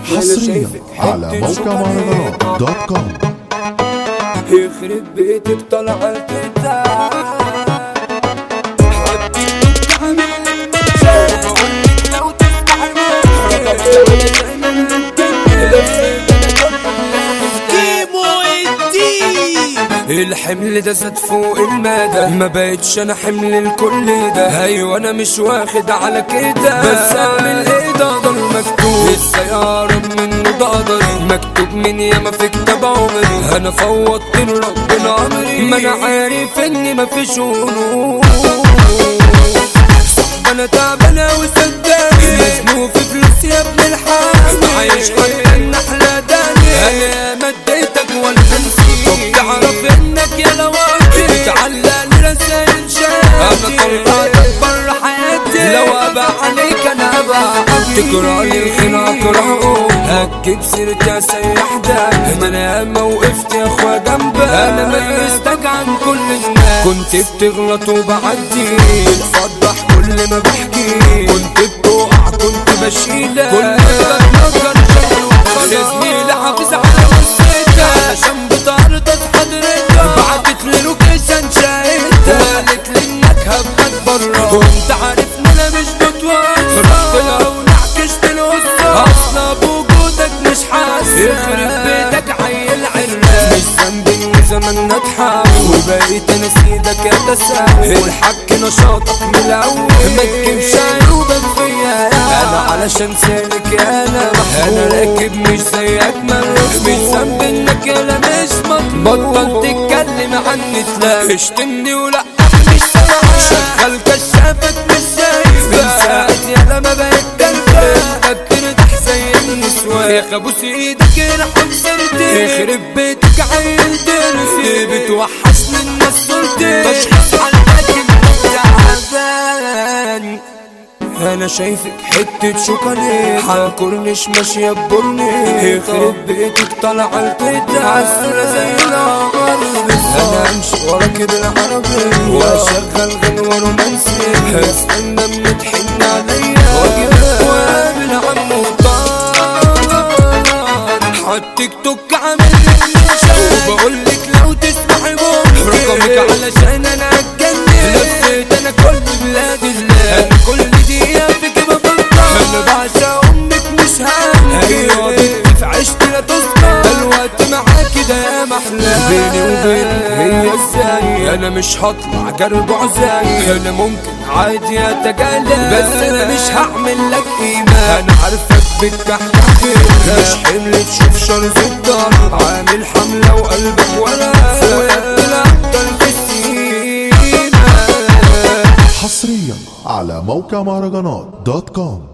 حصريا على موقع مهرجانات دوت كوم يخرب بيتك طلع الكتاب الحمل ده زاد فوق المدى ما بقتش انا حمل الكل ده ايوه انا مش واخد على كده بس اعمل ايه ده ده المكتوب السيارة منه ده قدري مكتوب من ياما في كتاب عمري انا فوضت لربنا امري ما انا عارف اني مفيش هروب انا تعبانة وصدقني مزنوق في فلوس يا ابن الحامي عايش حياة النحلة داني انا مديتك ولا نسيت طب تعرف انك يا لواتي بتعلق لرسائل شاتي انا طلعتك برا حياتي لو ابى عليك انا ابى تكره لي الخير اكرهه هتجيب سيرتي اسيح ده ما انا ياما وقفت يا اخويا جنبك انا ميزتك عن كل الناس كنت بتغلط وبعدي بتفضح كل ما بحكي كنت بتقع كنت بشيلك كل ما بتنكر شغل يا زميلي حافظ على وصيتك عشان بتعرض حضرتك بعتت لي لوكيشن شاهدتك وقالت لي انك هبقى برا وانت عارف ان انا مش بتوصل رحت لها ونعكشت القصة اصلا بوجودك مش حاسس يخرب بيتك عيل عراق مش ذنبي وزماننا اتحول وبقيت انا سيدك يا تساوي والحق نشاطك من الاول ما تجيبش عيوبك فيا انا علشان سالك يا انا انا راكب مش زيك ملوش مش ذنبي انك يالا مش مطلوب بطل تتكلم عني تلاقي اشتمني ولا مش سامع شغال كشافك مش شايف من ساعة يالا ما بقيت تنفع بتردح زي النسوان يا خبوس ايدك ارحم سرتي يخرب بيتك عيل درسي بتوحشني الناس صورتي تشخيص على الاكل تعبان انا شايفك حتة شوكولاتة حالكورنيش ماشية ببرني يخرب بيتك طالعة التيتا عسولة زي القمر انا امشي وراك بالعربي واشغل غنوة رومانسي استنى من تحن عليا واجيب وقابل عمو طار حط تيك توك عامل وبقول لك لو تسمعي بومي رقمك علشان انا اتجنن لفيت انا كل بلاد الله انا كل دقيقة فيك بفكر انا بعشق امك مش هاني رياضتك في عشتي لا تذكر ده الوقت معاكي ده يا محلى بيني وبينك هي ازاي انا مش هطلع جرب عزاي انا ممكن عادي اتجلى بس انا مش هعمل لك قيمة انا عارفك بتكحكي مش حمل تشوف شر في الدار عامل حملة وقلبك ولا فوقك الابطال في السيما حصريا على موقع مهرجانات دوت كوم